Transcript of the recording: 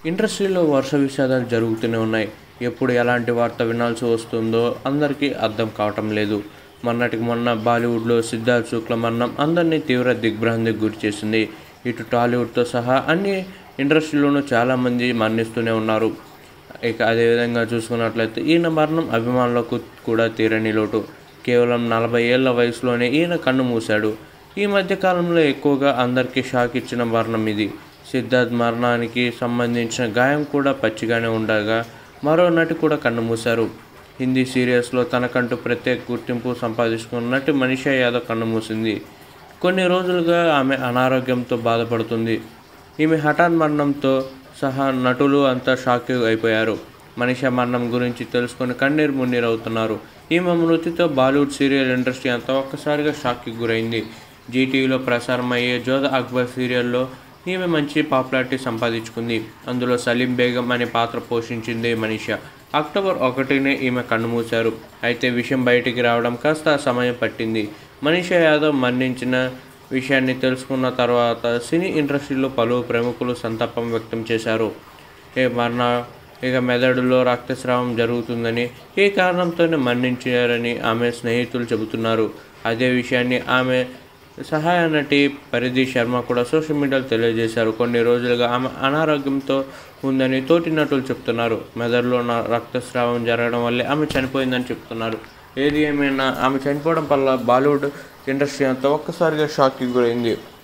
ఇండస్ట్రీలో వరుస విషాదాలు జరుగుతూనే ఉన్నాయి ఎప్పుడు ఎలాంటి వార్త వినాల్సి వస్తుందో అందరికీ అర్థం కావటం లేదు మొన్నటికి మొన్న బాలీవుడ్లో సిద్ధార్థ్ శుక్ల మరణం అందరినీ తీవ్ర దిగ్భ్రాంతికి గురి చేసింది ఇటు టాలీవుడ్తో సహా అన్ని ఇండస్ట్రీలోనూ చాలామంది మరణిస్తూనే ఉన్నారు ఇక అదేవిధంగా చూసుకున్నట్లయితే ఈయన మరణం అభిమానులకు కూడా తీరని లోటు కేవలం నలభై ఏళ్ల వయసులోనే ఈయన కన్ను మూశాడు ఈ మధ్య కాలంలో ఎక్కువగా అందరికీ షాక్ ఇచ్చిన మరణం ఇది సిద్ధార్థ్ మరణానికి సంబంధించిన గాయం కూడా పచ్చిగానే ఉండగా మరో నటి కూడా కన్నుమూశారు హిందీ సీరియల్స్లో తనకంటూ ప్రత్యేక గుర్తింపు సంపాదించుకున్న నటి మనీషా యాదవ్ కన్నుమూసింది కొన్ని రోజులుగా ఆమె అనారోగ్యంతో బాధపడుతుంది ఈమె హఠాన్ మరణంతో సహా నటులు అంతా షాక్ అయిపోయారు మనీషా మరణం గురించి తెలుసుకొని కన్నీరు మున్నీరు అవుతున్నారు ఈమె మృతితో బాలీవుడ్ సీరియల్ ఇండస్ట్రీ అంతా ఒక్కసారిగా షాక్కి గురైంది జీటీవీలో ప్రసారమయ్యే జోధ అక్బర్ సీరియల్లో ఈమె మంచి పాపులారిటీ సంపాదించుకుంది అందులో సలీం బేగం అనే పాత్ర పోషించింది మనీషా అక్టోబర్ ఒకటినే ఈమె కన్నుమూశారు అయితే విషయం బయటికి రావడం కాస్త సమయం పట్టింది మనీషా యాదవ్ మరణించిన విషయాన్ని తెలుసుకున్న తర్వాత సినీ ఇండస్ట్రీలో పలువురు ప్రముఖులు సంతాపం వ్యక్తం చేశారు ఏ మరణ ఇక మెదడులో రక్తస్రావం జరుగుతుందని ఈ కారణంతోనే మరణించారని ఆమె స్నేహితులు చెబుతున్నారు అదే విషయాన్ని ఆమె సహాయ నటి పరిధి శర్మ కూడా సోషల్ మీడియాలో తెలియజేశారు కొన్ని రోజులుగా ఆమె అనారోగ్యంతో ఉందని తోటి నటులు చెప్తున్నారు మెదడులో న- రక్తస్రావం జరగడం వల్లే ఆమె చనిపోయిందని చెప్తున్నారు ఏది ఏమైనా ఆమె చనిపోవడం వల్ల బాలీవుడ్ ఇండస్ట్రీ అంతా ఒక్కసారిగా షాక్కి గురైంది